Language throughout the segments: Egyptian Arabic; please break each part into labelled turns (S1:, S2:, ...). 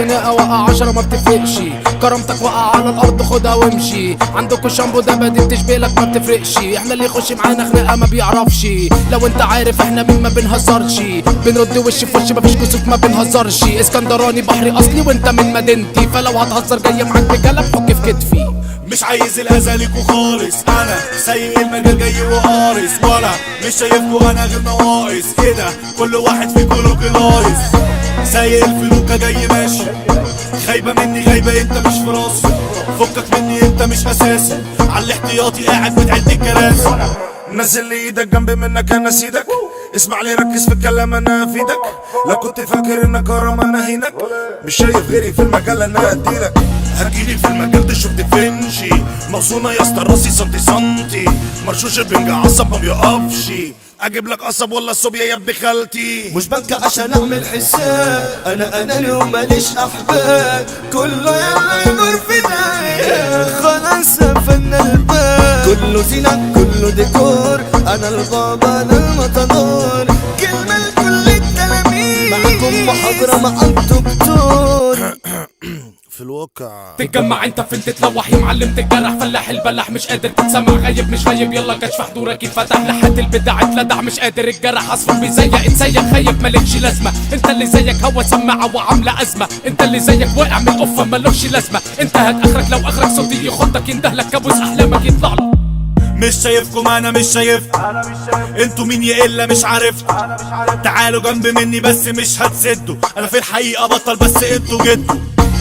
S1: خناقه وقع عشرة ما بتفرقش كرامتك وقع على الارض خدها وامشي عندكوا شامبو ده بدي بتشبه لك ما بتفرقش احنا اللي يخش معانا خناقه ما بيعرفش لو انت عارف احنا مين ما بنهزرش بنرد وش في وش مفيش كسوف ما بنهزرش اسكندراني بحري اصلي وانت من مدينتي فلو هتهزر جاي معاك بكلام حك في كتفي
S2: مش عايز الاذى ليكوا خالص انا سايق المجال جاي وقارص ولا مش شايفكوا انا غير نواقص كده كل واحد فيكوا له كلايس سايق الفلوكة جاي ماشي خايبة مني غايبة انت مش في راسي فكك مني انت مش اساسي على الاحتياطي قاعد بتعد الكراسي
S3: نزل لي ايدك جنب منك انا سيدك اسمع لي ركز في الكلام انا افيدك لو كنت فاكر انك كرم انا هينك مش شايف غيري في المجال انا اديلك
S2: هتجيلي في المجال ده شفت فنشي مصونة يا اسطى راسي سنتي سنتي مرشوش البنج عصب ما بيقفش اجيب لك قصب ولا الصوبيا يا ابن خالتي
S4: مش بنكى عشان اعمل حساب انا انا اليوم ماليش احباب كله يلا يدور في داير خلاص قفلنا الباب كله زينة كله ديكور انا البابا انا المطنور كلمة لكل التلاميذ معاكم محاضرة مع الدكتور
S3: في الواقع
S1: تتجمع انت فين تتلوح يا معلم تتجرح فلاح البلح مش قادر تتسمع غايب مش غايب يلا كشف حضورك يتفتح لحد البدع اتلدع مش قادر الجرح اصفر بيزيق اتسيق خايب مالكش لازمه انت اللي زيك هوا سماعه وعامله ازمه انت اللي زيك واقع من القفه مالكش لازمه انت هات اخرك لو اخرك صوتي يخضك يندهلك كابوس احلامك يطلع له
S2: مش شايفكم انا مش شايف انتوا مين يا الا مش عارف تعالوا جنب مني بس مش هتسدوا انا في الحقيقه بطل بس انتوا جدوا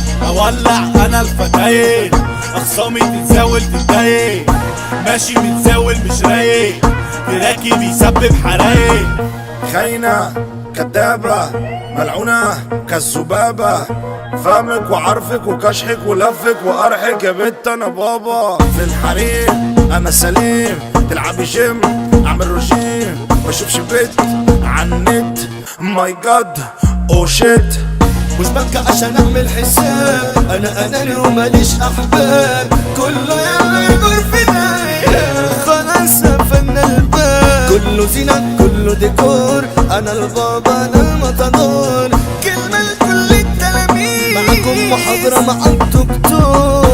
S2: اولع انا الفتاين اخصامي تتزاول تتضايق ماشي متزاول مش رايق تراكي بيسبب حرايق
S3: خاينة كدابة ملعونة كالذبابة فهمك وعارفك وكشحك ولفك وقرحك يا بنت انا بابا في الحريم انا سليم تلعبي جيم اعمل رجيم بشوفش بيت عن النت ماي جاد او شيت
S4: مش بنكى عشان اعمل حساب انا انا اليوم ماليش احباب كله يلا يدور في داير خلاص قفلنا الباب كله زينة كله ديكور انا البابا انا المطنور كلمة لكل التلاميذ معاكم محاضرة مع الدكتور